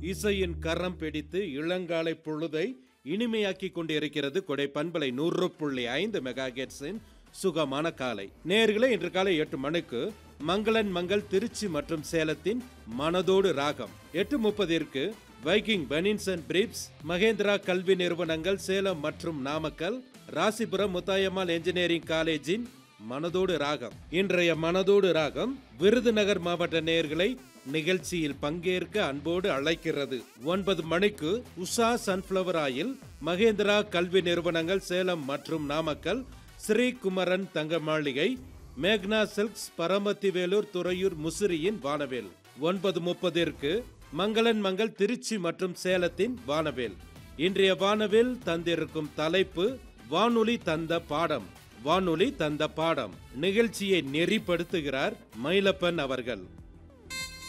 இசையின் கரம் பிடித்து இளங்காலை பொழுதை இனிமையாக்கி கொண்டிருக்கிறது கொடை பண்பலை நூறு புள்ளி ஐந்து மெகா சுகமான காலை நேர்களே இன்று காலை எட்டு மணிக்கு மங்களன் மங்கள் திருச்சி மற்றும் சேலத்தின் மனதோடு ராகம் எட்டு முப்பதிற்கு Viking banians and briefs Mahendra கல்வி நிறுவனங்கள் சேலம் மற்றும் நாமக்கல் ராசிபுரம் முத்தாயம்மாள் என்ஜினியரிங் காலேஜின் மனதோடு ராகம் இன்றைய மனதோடு ராகம் விருதுநகர் மாவட்ட நேயர்களை நிகழ்ச்சியில் பங்கேற்க அன்போடு அழைக்கிறது ஒன்பது மணிக்கு உஷா சன்ஃபிளவர் ஆயில் மகேந்திரா கல்வி நிறுவனங்கள் சேலம் மற்றும் நாமக்கல் ஸ்ரீகுமரன் தங்க மாளிகை மேக்னா சில்க்ஸ் பரமத்தி வேலூர் துறையூர் முசிறியின் வானவேல் ஒன்பது முப்பதிற்கு மங்களன் மங்கள் திருச்சி மற்றும் சேலத்தின் வானவேல் இன்றைய வானவேல் தந்திருக்கும் தலைப்பு வானொலி தந்த பாடம் வானொலி தந்த பாடம் நிகழ்ச்சியை நெறிப்படுத்துகிறார் மயிலப்பன் அவர்கள்